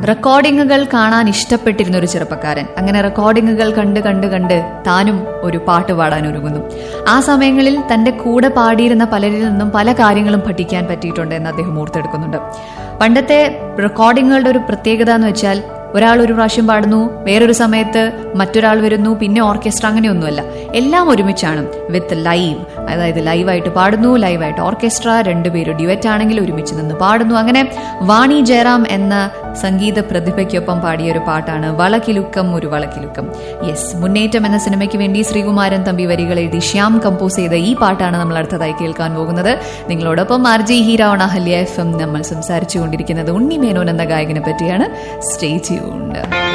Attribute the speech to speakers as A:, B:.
A: റെക്കോർഡിങ്ങുകൾ കാണാൻ ഇഷ്ടപ്പെട്ടിരുന്ന ഒരു ചെറുപ്പക്കാരൻ അങ്ങനെ റെക്കോർഡിങ്ങുകൾ കണ്ട് കണ്ട് കണ്ട് താനും ഒരു പാട്ട് പാടാൻ ഒരുങ്ങുന്നു ആ സമയങ്ങളിൽ തന്റെ കൂടെ പാടിയിരുന്ന പലരിൽ നിന്നും പല കാര്യങ്ങളും പഠിക്കാൻ പറ്റിയിട്ടുണ്ട് എന്ന് അദ്ദേഹം ഓർത്തെടുക്കുന്നുണ്ട് പണ്ടത്തെ റെക്കോർഡിങ്ങുകളുടെ ഒരു പ്രത്യേകത എന്ന് വെച്ചാൽ ഒരാൾ ഒരു പ്രാവശ്യം പാടുന്നു വേറൊരു സമയത്ത് മറ്റൊരാൾ വരുന്നു പിന്നെ ഓർക്കസ്ട്ര അങ്ങനെയൊന്നുമല്ല എല്ലാം ഒരുമിച്ചാണ് വിത്ത് ലൈവ് അതായത് ലൈവായിട്ട് പാടുന്നു ലൈവായിട്ട് ഓർക്കസ്ട്ര രണ്ടുപേരും ഡ്യുവറ്റ് ആണെങ്കിൽ ഒരുമിച്ച് നിന്ന് പാടുന്നു അങ്ങനെ വാണി ജയറാം എന്ന സംഗീത പ്രതിഭയ്ക്കൊപ്പം പാടിയ ഒരു പാട്ടാണ് വളക്കിലുക്കം ഒരു വളക്കിലുക്കം യെസ് മുന്നേറ്റം എന്ന സിനിമയ്ക്ക് വേണ്ടി ശ്രീകുമാരൻ തമ്പി വരികൾ എഴുതി ശ്യാം കമ്പോസ് ചെയ്ത ഈ പാട്ടാണ് നമ്മൾ അടുത്തതായി കേൾക്കാൻ പോകുന്നത് നിങ്ങളോടൊപ്പം ആർ ജി ഹീരാവണ ഹല്യ എഫ് എം നമ്മൾ സംസാരിച്ചുകൊണ്ടിരിക്കുന്നത് ഉണ്ണി മേനോൻ എന്ന ഗായകനെ പറ്റിയാണ് സ്റ്റേ ട്യൂൺഡ്